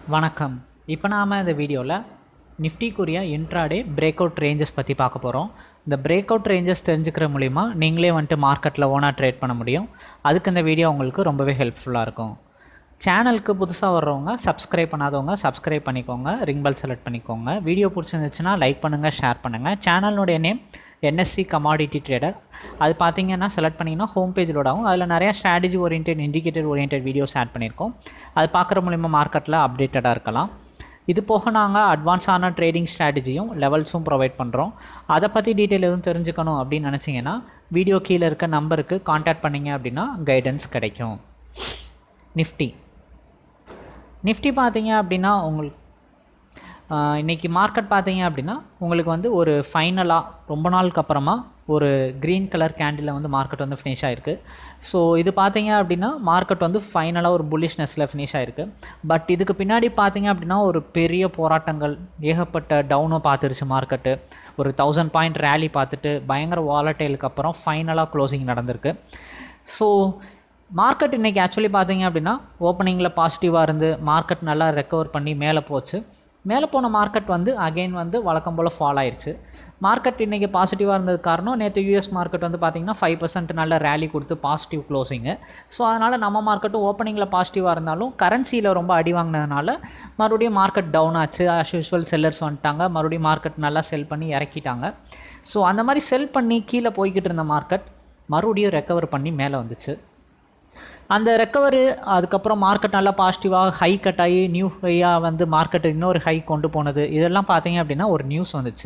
வணக்கம் இப்போ நாம் இந்த வீடியோவில் நிஃப்டிக்குரிய இன்ட்ராடே பிரேக் அவுட் ரேஞ்சஸ் பற்றி பார்க்க போகிறோம் இந்த பிரேக் அவுட் ரேஞ்சஸ் தெரிஞ்சுக்கிற மூலிமா நீங்களே வந்துட்டு மார்க்கெட்டில் ஓனாக ட்ரேட் பண்ண முடியும் அதுக்கு இந்த வீடியோ உங்களுக்கு ரொம்பவே ஹெல்ப்ஃபுல்லாக இருக்கும் சேனலுக்கு புதுசாக வர்றவங்க சப்ஸ்கிரைப் பண்ணாதவங்க சப்ஸ்கிரைப் பண்ணிக்கோங்க ரிங் பெல் செலக்ட் பண்ணிக்கோங்க வீடியோ பிடிச்சிருந்துச்சுன்னா லைக் பண்ணுங்கள் ஷேர் பண்ணுங்கள் சேனலுடைய நேம் என்எஸ்சி கமாடிட்டி ட்ரேடர் அது பார்த்தீங்கன்னா செலக்ட் பண்ணிங்கன்னா ஹோம் பேஜ் லோட் ஆகும் அதில் நிறையா strategy orient indicator orient videos add பண்ணியிருக்கோம் அது பார்க்குற மூலிமா மார்க்கெட்டில் அப்டேட்டடாக இருக்கலாம் இது போக நாங்கள் அட்வான்ஸான ட்ரேடிங் ஸ்ட்ராட்டஜியும் லெவல்ஸும் ப்ரொவைட் பண்ணுறோம் அதை பற்றி டீட்டெயில் எதுவும் தெரிஞ்சுக்கணும் அப்படின்னு நினச்சிங்கன்னா வீடியோ கீழே இருக்க நம்பருக்கு காண்டாக்ட் பண்ணிங்க அப்படின்னா கைடன்ஸ் கிடைக்கும் நிஃப்டி நிஃப்டி பார்த்தீங்க அப்படின்னா உங்களுக்கு இன்றைக்கி மார்க்கெட் பார்த்தீங்க அப்படின்னா உங்களுக்கு வந்து ஒரு ஃபைனலாக ரொம்ப நாளுக்கு அப்புறமா ஒரு க்ரீன் கலர் கேண்டில் வந்து மார்க்கெட் வந்து ஃபினிஷ் ஆகிருக்கு ஸோ இது பார்த்தீங்க அப்படின்னா மார்க்கெட் வந்து ஃபைனலாக ஒரு புல்லிஷ்னஸில் ஃபினிஷ் ஆகிருக்கு பட் இதுக்கு பின்னாடி பார்த்தீங்க அப்படின்னா ஒரு பெரிய போராட்டங்கள் ஏகப்பட்ட டவுனும் பார்த்துருச்சு மார்க்கெட்டு ஒரு தௌசண்ட் பாயிண்ட் ரேலி பார்த்துட்டு பயங்கர வாலட்டைலுக்கு அப்புறம் ஃபைனலாக க்ளோசிங் நடந்திருக்கு ஸோ மார்க்கெட் இன்றைக்கி ஆக்சுவலி பார்த்தீங்க அப்படின்னா ஓப்பனிங்கில் பாசிட்டிவாக இருந்து மார்க்கெட் நல்லா ரெக்கவர் பண்ணி மேலே போச்சு மேலே போன மார்க்கெட் வந்து அகெயின் வந்து வழக்கம் போல் ஃபால் ஆயிடுச்சு மார்க்கெட் இன்றைக்கி பாசிட்டிவாக இருந்தது காரணம் நேற்று யூஎஸ் மார்க்கெட் வந்து பார்த்திங்கன்னா ஃபைவ் பர்சன்ட் நல்ல ரேலி கொடுத்து பாசிட்டிவ் க்ளோசிங்கு ஸோ அதனால் நம்ம மார்க்கெட்டும் ஓப்பனிங்கில் பாசிட்டிவாக இருந்தாலும் கரன்சியில் ரொம்ப அடி வாங்கினதுனால மறுபடியும் மார்க்கெட் டவுன் ஆச்சு ஆஸ் யூஸ்வல் செல்லர்ஸ் வந்துட்டாங்க மறுபடியும் மார்க்கெட் நல்லா செல் பண்ணி இறக்கிட்டாங்க ஸோ அந்த மாதிரி செல் பண்ணி கீழே போய்கிட்டு இருந்த மார்க்கெட் மறுபடியும் ரெக்கவர் பண்ணி மேலே வந்துச்சு அந்த ரெக்கவரு அதுக்கப்புறம் மார்க்கெட் நல்லா பாசிட்டிவாக ஹை கட் ஆகி நியூ ஹையாக வந்து மார்க்கெட் இன்னொரு ஹை கொண்டு போனது இதெல்லாம் பார்த்தீங்க அப்படின்னா ஒரு நியூஸ் வந்துச்சு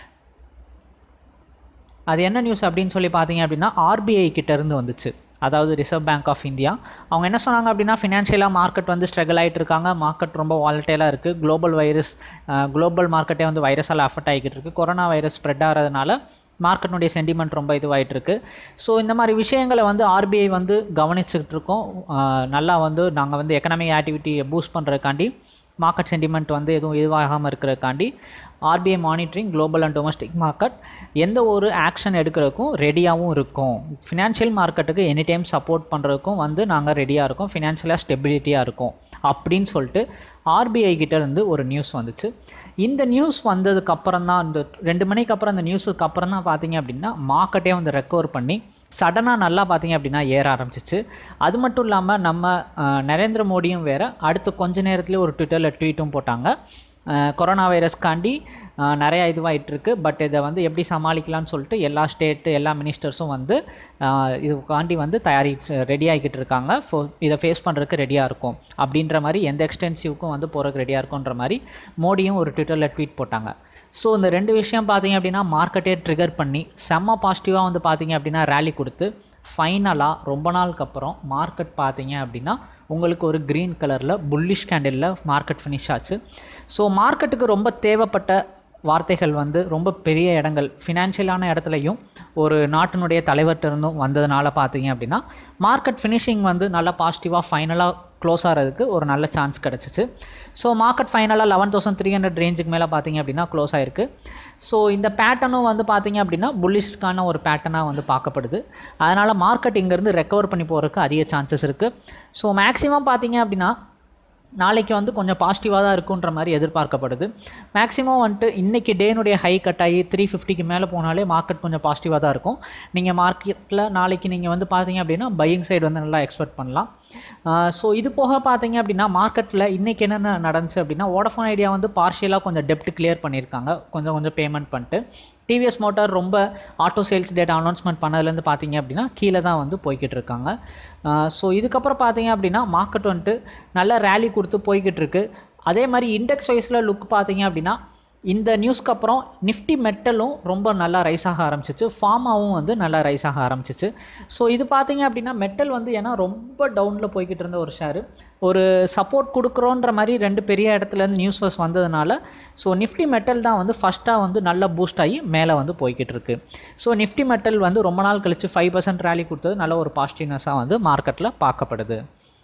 அது என்ன நியூஸ் அப்படின்னு சொல்லி பார்த்தீங்க அப்படின்னா ஆர்பிஐ கிட்டேருந்து வந்துச்சு அதாவது ரிசர்வ் பேங்க் ஆஃப் இந்தியா அவங்க என்ன சொன்னாங்க அப்படின்னா ஃபினான்ஷியலாக மார்க்கெட் வந்து ஸ்ட்ரகிள் ஆகிட்டு இருக்காங்க மார்க்கெட் ரொம்ப வாலட்டைலாக இருக்குது குளோபல் வைரஸ் குளோபல் மார்க்கெட்டே வந்து வைரஸால் அஃபெக்ட் ஆகிக்கிட்டு இருக்குது கொரோனா வைரஸ் ஸ்ப்ரெட் ஆகிறதுனால மார்க்கெட்னுடைய சென்டிமெண்ட் ரொம்ப இதுவாகிட்டு இருக்கு ஸோ இந்த மாதிரி விஷயங்களை வந்து ஆர்பிஐ வந்து கவனிச்சுக்கிட்டு இருக்கோம் நல்லா வந்து நாங்கள் வந்து எக்கனாமிக் ஆக்டிவிட்டியை பூஸ்ட் பண்ணுறதுக்காண்டி மார்க்கெட் சென்டிமெண்ட் வந்து எதுவும் இதுவாகாமல் இருக்கிறதுக்காண்டி RBI monitoring global and domestic market எந்த ஒரு ஆக்ஷன் எடுக்கிறதுக்கும் ரெடியாகவும் இருக்கும் ஃபினான்ஷியல் மார்க்கெட்டுக்கு எனி டைம் சப்போர்ட் பண்ணுறதுக்கும் வந்து நாங்கள் ரெடியாக இருக்கோம் ஃபினான்ஷியலாக ஸ்டெபிலிட்டியாக இருக்கும் அப்படின்னு சொல்லிட்டு ஆர்பிஐ கிட்ட இருந்து ஒரு நியூஸ் வந்துச்சு இந்த நியூஸ் வந்ததுக்கு அப்புறம் தான் இந்த ரெண்டு மணிக்கு அப்புறம் அந்த நியூஸுக்கு அப்புறம் தான் பார்த்தீங்க அப்படின்னா மார்க்கெட்டே வந்து ரெக்கவர் பண்ணி சடனாக நல்லா பார்த்தீங்க அப்படின்னா ஏற ஆரம்பிச்சிச்சு அது மட்டும் இல்லாமல் நம்ம நரேந்திர மோடியும் வேறு அடுத்து கொஞ்ச நேரத்துலேயே ஒரு ட்விட்டரில் ட்வீட்டும் போட்டாங்க கொரோனா வைரஸ்க்காண்டி நிறையா இதுவாகிட்டு இருக்கு பட் இதை வந்து எப்படி சமாளிக்கலாம்னு சொல்லிட்டு எல்லா ஸ்டேட்டு எல்லா மினிஸ்டர்ஸும் வந்து இதுக்காண்டி வந்து தயாரி ரெடி ஆகிக்கிட்டு இருக்காங்க ஃபோ இதை ஃபேஸ் பண்ணுறதுக்கு ரெடியாக இருக்கும் அப்படின்ற மாதிரி எந்த எக்ஸ்டென்சிவ்க்கும் வந்து போகிறதுக்கு ரெடியாக இருக்குன்ற மாதிரி மோடியும் ஒரு ட்விட்டரில் ட்வீட் போட்டாங்க ஸோ இந்த ரெண்டு விஷயம் பார்த்தீங்க அப்படின்னா மார்க்கெட்டே ட்ரிகர் பண்ணி செம்ம பாசிட்டிவாக வந்து பார்த்தீங்க அப்படின்னா ரேலி கொடுத்து ஃபைனலாக ரொம்ப நாளுக்கு அப்புறம் மார்க்கெட் பார்த்தீங்க அப்படின்னா உங்களுக்கு ஒரு க்ரீன் கலரில் புல்லிஷ் கேண்டிலில் மார்க்கெட் ஃபினிஷ் ஆச்சு ஸோ மார்க்கெட்டுக்கு ரொம்ப தேவைப்பட்ட வார்த்தைகள் வந்து ரொம்ப பெரிய இடங்கள் ஃபினான்ஷியலான இடத்துலையும் ஒரு நாட்டினுடைய தலைவர்கிட்ட இருந்தும் வந்ததுனால பார்த்தீங்க அப்படின்னா மார்க்கெட் ஃபினிஷிங் வந்து நல்லா பாசிட்டிவாக ஃபைனலாக க்ளோஸ் ஆகிறதுக்கு ஒரு நல்ல சான்ஸ் கிடச்சிச்சு ஸோ மார்க்கெட் ஃபைனலாக லெவன் தௌசண்ட் த்ரீ ஹண்ட்ரட் ரேஞ்சுக்கு மேலே பார்த்தீங்க அப்படின்னா க்ளோஸ் ஆயிருக்கு ஸோ இந்த பேட்டர்னும் வந்து பார்த்தீங்க அப்படின்னா புல்லிஷ்க்கான ஒரு பேட்டர்னாக வந்து பார்க்கப்படுது அதனால் மார்க்கெட் இங்கேருந்து ரெக்கவர் பண்ணி போகிறதுக்கு அதிக சான்சஸ் இருக்குது ஸோ மேக்ஸிமம் பார்த்தீங்க அப்படின்னா நாளைக்கு வந்து கொஞ்சம் பாசிட்டிவாக தான் இருக்குன்ற மாதிரி எதிர்பார்க்கப்படுது மேக்ஸிமம் வந்துட்டு இன்றைக்கி டேனுடைய ஹை கட் ஆகி த்ரீ ஃபிஃப்டிக்கு மேலே போனாலே மார்க்கெட் கொஞ்சம் பாசிட்டிவாக தான் இருக்கும் நீங்கள் மார்க்கெட்டில் நாளைக்கு நீங்கள் வந்து பார்த்தீங்க அப்படின்னா பையிங் சைடு வந்து நல்லா எக்ஸ்பெக்ட் பண்ணலாம் ஸோ இது போக பார்த்தீங்க அப்படின்னா மார்க்கெட்டில் இன்றைக்கி என்னென்ன நடந்துச்சு அப்படின்னா ஓடஃபோன் ஐடியா வந்து பார்ஷியலாக கொஞ்சம் டெப்ட் கிளியர் பண்ணியிருக்காங்க கொஞ்சம் கொஞ்சம் பேமெண்ட் பண்ணிட்டு டிவிஎஸ் மோட்டார் ரொம்ப ஆட்டோ சேல்ஸ் டேட் அனௌன்ஸ்மெண்ட் பண்ணதுலேருந்து பார்த்தீங்க அப்படின்னா கீழே தான் வந்து போய்கிட்டு இருக்காங்க ஸோ இதுக்கப்புறம் பார்த்தீங்க அப்படின்னா மார்க்கெட் வந்துட்டு நல்ல ரேலி கொடுத்து போய்கிட்டு இருக்கு அதே மாதிரி இண்டெக்ஸ் வைஸில் லுக் பார்த்தீங்க அப்படின்னா இந்த நியூஸ்க்கு அப்புறம் நிஃப்டி மெட்டலும் ரொம்ப நல்லா ரைஸ் ஆக ஆரம்பிச்சிச்சு ஃபார்மாவும் வந்து நல்லா ரைஸ் ஆக ஆரம்பிச்சிச்சு ஸோ இது பார்த்தீங்க அப்படின்னா மெட்டல் வந்து ஏன்னா ரொம்ப டவுனில் போய்கிட்டு இருந்த ஒரு ஷேரு ஒரு சப்போர்ட் கொடுக்குறோன்ற மாதிரி ரெண்டு பெரிய இடத்துலேருந்து நியூஸ் வஸ் வந்ததுனால ஸோ நிஃப்டி மெட்டல் தான் வந்து ஃபஸ்ட்டாக வந்து நல்லா பூஸ்ட் ஆகி மேலே வந்து போய்கிட்டு இருக்கு ஸோ நிஃப்டி மெட்டல் வந்து ரொம்ப நாள் கழிச்சு ஃபைவ் பர்சன்ட் ரேலி கொடுத்தது நல்ல ஒரு பாசிட்டிவ்னஸாக வந்து மார்க்கெட்டில் பார்க்கப்படுது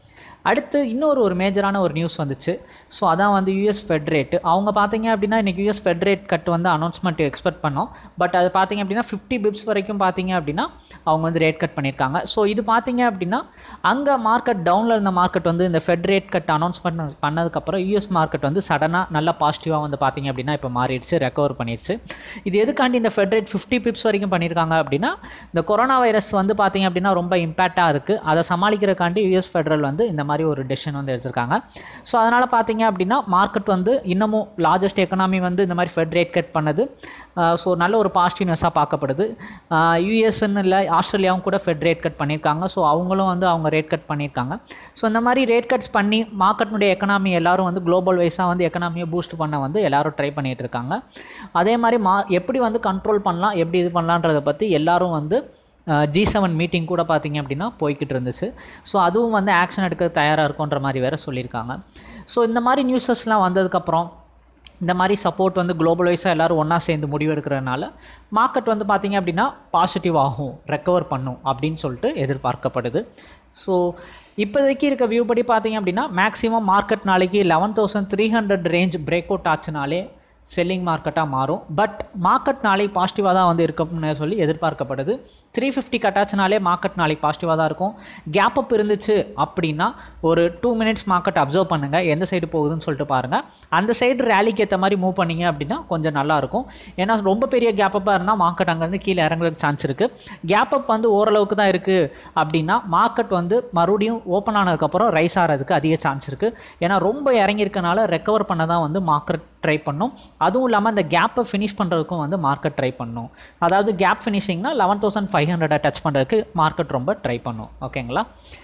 அடுத்து இன்னொரு ஒரு மேஜரான ஒரு நியூஸ் வந்துச்சு ஸோ அதான் வந்து யூஎஸ் ஃபெட் ரேட் அவங்க பார்த்தீங்க அப்படின்னா இன்றைக்கி யூஎஸ் ஃபெட் ரேட் கட் வந்து அனௌன்ஸ்மெண்ட் எக்ஸ்பெக்ட் பண்ணோம் பட் அது பார்த்தீங்க அப்படின்னா ஃபிஃப்டி பிப்ஸ் வரைக்கும் பார்த்தீங்க அப்படின்னா அவங்க வந்து ரேட் கட் பண்ணியிருக்காங்க ஸோ இது பார்த்தீங்க அப்படின்னா அங்கே மார்க்கெட் டவுனில் இருந்த மார்க்கெட் வந்து இந்த ஃபெட் ரேட் கட் அனௌன்ஸ்மெண்ட் பண்ணதுக்கப்புறம் யூஎஸ் மார்க்கெட் வந்து சடனாக நல்லா பாசிட்டிவாக வந்து பார்த்தீங்க அப்படின்னா இப்போ மாறிடுச்சு ரெக்கவர் பண்ணிடுச்சு இது எதுக்காண்டி இந்த ஃபெட் ரேட் ஃபிஃப்டி பிப்ஸ் வரைக்கும் பண்ணியிருக்காங்க அப்படின்னா இந்த கொரோனா வைரஸ் வந்து பார்த்தீங்க அப்படின்னா ரொம்ப இம்பேக்டாக இருக்குது அதை சமாளிக்கிறக்காண்டி யூஎஸ் ஃபெடரல் வந்து இந்த மாதிரி ஒரு டெசிஷன் வந்து எடுத்திருக்காங்க ஸோ அதனால் பார்த்தீங்க அப்படின்னா மார்க்கெட் வந்து இன்னமும் லார்ஜஸ்ட் எக்கனாமி வந்து இந்த மாதிரி ஃபெட் ரேட் கட் பண்ணது ஸோ நல்ல ஒரு பாசிட்டிவ்னஸாக பார்க்கப்படுது யூஎஸ்ன்னு இல்லை ஆஸ்திரேலியாவும் கூட ஃபெட் ரேட் கட் பண்ணியிருக்காங்க ஸோ அவங்களும் வந்து அவங்க ரேட் கட் பண்ணியிருக்காங்க ஸோ இந்த மாதிரி ரேட் கட்ஸ் பண்ணி மார்க்கெட்னுடைய எக்கனாமி எல்லாரும் வந்து குளோபல் வைஸாக வந்து எக்கனாமியை பூஸ்ட் பண்ண வந்து எல்லாரும் ட்ரை பண்ணிட்டு இருக்காங்க அதே மாதிரி மா எப்படி வந்து கண்ட்ரோல் பண்ணலாம் எப்படி இது பண்ணலான்றதை பற்றி எல்லாரும் வந்து ஜி செவன் மீட்டிங் கூட பார்த்தீங்க அப்படின்னா போய்கிட்டு இருந்துச்சு ஸோ அதுவும் வந்து ஆக்ஷன் எடுக்க தயாராக இருக்குன்ற மாதிரி வேற சொல்லியிருக்காங்க ஸோ இந்த மாதிரி நியூஸஸ்லாம் வந்ததுக்கப்புறம் இந்த மாதிரி சப்போர்ட் வந்து குளோபல் வைஸாக எல்லோரும் ஒன்றா சேர்ந்து முடிவெடுக்கிறதுனால மார்க்கெட் வந்து பார்த்திங்க அப்படின்னா பாசிட்டிவ் ஆகும் ரெக்கவர் பண்ணும் அப்படின்னு சொல்லிட்டு எதிர்பார்க்கப்படுது ஸோ இப்போதைக்கு இருக்க வியூ படி பார்த்தீங்க அப்படின்னா மேக்ஸிமம் மார்க்கெட் நாளைக்கு eleven thousand three hundred range break out ஆச்சுனாலே செல்லிங் மார்க்கெட்டாக மாறும் பட் மார்க்கெட் நாளைக்கு பாசிட்டிவாக தான் வந்து இருக்கும்னு சொல்லி எதிர்பார்க்கப்படுது த்ரீ ஃபிஃப்டி கட்டாச்சுனாலே மார்க்கெட் நாளைக்கு பாசிட்டிவாக தான் இருக்கும் கேப் அப் இருந்துச்சு அப்படின்னா ஒரு டூ மினிட்ஸ் மார்க்கெட் அப்சர்வ் பண்ணுங்கள் எந்த சைடு போகுதுன்னு சொல்லிட்டு பாருங்கள் அந்த சைடு ரேலிக்கு ஏற்ற மாதிரி மூவ் பண்ணீங்க அப்படின்னா கொஞ்சம் நல்லாயிருக்கும் ஏன்னா ரொம்ப பெரிய கேப் அப்பாக இருந்தால் மார்க்கெட் அங்கேருந்து கீழே இறங்குறதுக்கு சான்ஸ் இருக்குது கேப் அப் வந்து ஓரளவுக்கு தான் இருக்குது அப்படின்னா மார்க்கெட் வந்து மறுபடியும் ஓப்பன் ஆனதுக்கப்புறம் ரைஸ் ஆகிறதுக்கு அதிக சான்ஸ் இருக்குது ஏன்னா ரொம்ப இறங்கியிருக்கனால ரெக்கவர் பண்ண தான் வந்து மார்க்கெட் ட்ரை பண்ணும் அதுவும் இல்லாமல் அந்த கேப்பை ஃபினிஷ் பண்ணுறதுக்கும் வந்து மார்க்கெட் ட்ரை பண்ணும் அதாவது கேப் ஃபினிஷிங்னா லெவன் தௌசண்ட் ஃபைவ் ஹண்ட்ரடை டச் பண்ணுறதுக்கு மார்க்கெட் ரொம்ப ட்ரை பண்ணும் ஓகேங்களா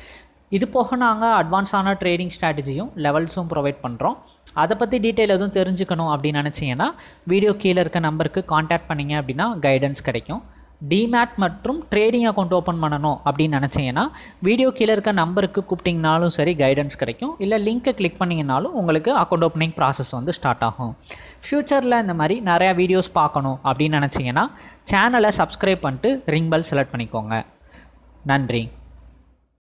இது போக நாங்கள் அட்வான்ஸான ட்ரேடிங் ஸ்ட்ராட்டஜியும் லெவல்ஸும் ப்ரொவைட் பண்ணுறோம் அதை பற்றி டீட்டெயில் எதுவும் தெரிஞ்சுக்கணும் அப்படின்னு நினச்சிங்கன்னா வீடியோ கீழே இருக்க நம்பருக்கு காண்டாக்ட் பண்ணிங்க அப்படின்னா கைடன்ஸ் கிடைக்கும் டிமேட் மற்றும் ட்ரேடிங் அக்கௌண்ட் ஓப்பன் பண்ணணும் அப்படின்னு நினச்சிங்கன்னா வீடியோ கீழே இருக்க நம்பருக்கு கூப்பிட்டிங்கனாலும் சரி கைடன்ஸ் கிடைக்கும் இல்லை லிங்க்கை கிளிக் பண்ணிங்கனாலும் உங்களுக்கு அக்கௌண்ட் ஓப்பனிங் ப்ராசஸ் வந்து ஸ்டார்ட் ஆகும் ஃப்யூச்சரில் இந்த மாதிரி நிறையா வீடியோஸ் பார்க்கணும் அப்படின்னு நினச்சிங்கன்னா சேனலை சப்ஸ்கிரைப் பண்ணிட்டு ரிங் பெல் செலக்ட் பண்ணிக்கோங்க நன்றி